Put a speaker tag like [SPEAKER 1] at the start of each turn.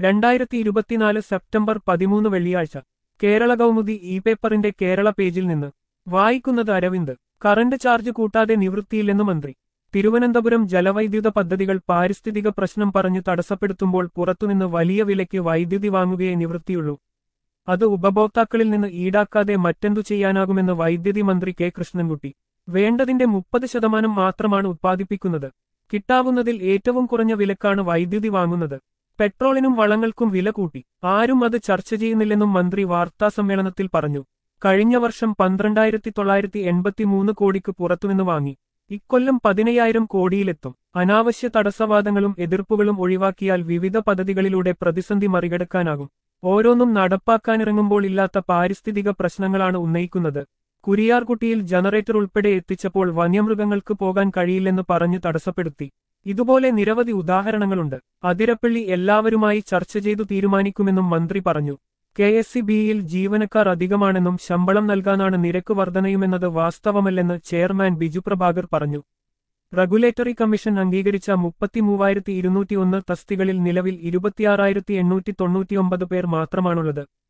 [SPEAKER 1] രണ്ടായിരത്തി ഇരുപത്തിനാല് സെപ്റ്റംബർ പതിമൂന്ന് വെള്ളിയാഴ്ച കേരള കൗമുദി ഇ പേപ്പറിന്റെ കേരള പേജിൽ നിന്ന് വായിക്കുന്നത് അരവിന്ദ് കറന്റ് ചാർജ് കൂട്ടാതെ നിവൃത്തിയില്ലെന്ന് മന്ത്രി തിരുവനന്തപുരം ജലവൈദ്യുത പദ്ധതികൾ പാരിസ്ഥിതിക പ്രശ്നം പറഞ്ഞ് തടസ്സപ്പെടുത്തുമ്പോൾ പുറത്തുനിന്ന് വലിയ വിലയ്ക്ക് വൈദ്യുതി വാങ്ങുകയേ നിവൃത്തിയുള്ളൂ അത് ഉപഭോക്താക്കളിൽ നിന്ന് ഈടാക്കാതെ മറ്റെന്തു ചെയ്യാനാകുമെന്ന് വൈദ്യുതി മന്ത്രി കെ കൃഷ്ണൻകുട്ടി വേണ്ടതിന്റെ മുപ്പത് ശതമാനം മാത്രമാണ് ഉത്പാദിപ്പിക്കുന്നത് കിട്ടാവുന്നതിൽ ഏറ്റവും കുറഞ്ഞ വിലക്കാണ് വൈദ്യുതി വാങ്ങുന്നത് പെട്രോളിനും വളങ്ങൾക്കും വില കൂട്ടി ആരും അത് ചർച്ച ചെയ്യുന്നില്ലെന്നും മന്ത്രി വാർത്താസമ്മേളനത്തിൽ പറഞ്ഞു കഴിഞ്ഞ വർഷം പന്ത്രണ്ടായിരത്തി തൊള്ളായിരത്തി എൺപത്തിമൂന്ന് കോടിക്ക് പുറത്തുനിന്ന് വാങ്ങി ഇക്കൊല്ലം പതിനയ്യായിരം കോടിയിലെത്തും അനാവശ്യ തടസ്സവാദങ്ങളും എതിർപ്പുകളും ഒഴിവാക്കിയാൽ വിവിധ പദ്ധതികളിലൂടെ പ്രതിസന്ധി മറികടക്കാനാകും ഓരോന്നും നടപ്പാക്കാനിറങ്ങുമ്പോൾ ഇല്ലാത്ത പാരിസ്ഥിതിക പ്രശ്നങ്ങളാണ് ഉന്നയിക്കുന്നത് കുരിയാർകുട്ടിയിൽ ജനറേറ്റർ ഉൾപ്പെടെ എത്തിച്ചപ്പോൾ വന്യമൃഗങ്ങൾക്ക് പോകാൻ കഴിയില്ലെന്ന് പറഞ്ഞ് തടസ്സപ്പെടുത്തി ഇതുപോലെ നിരവധി ഉദാഹരണങ്ങളുണ്ട് അതിരപ്പള്ളി എല്ലാവരുമായി ചർച്ച ചെയ്തു തീരുമാനിക്കുമെന്നും മന്ത്രി പറഞ്ഞു കെ എസ് സി ബിയിൽ ജീവനക്കാർ അധികമാണെന്നും ശമ്പളം നൽകാനാണ് നിരക്ക് വർധനയുമെന്നത് വാസ്തവമല്ലെന്ന് ചെയർമാൻ ബിജു പ്രഭാകർ പറഞ്ഞു റെഗുലേറ്ററി കമ്മീഷൻ അംഗീകരിച്ച മുപ്പത്തിമൂവായിരത്തി ഇരുന്നൂറ്റിയൊന്ന് തസ്തികളിൽ നിലവിൽ ഇരുപത്തിയാറായിരത്തി എണ്ണൂറ്റി തൊണ്ണൂറ്റിയൊമ്പത് പേർ മാത്രമാണുള്ളത്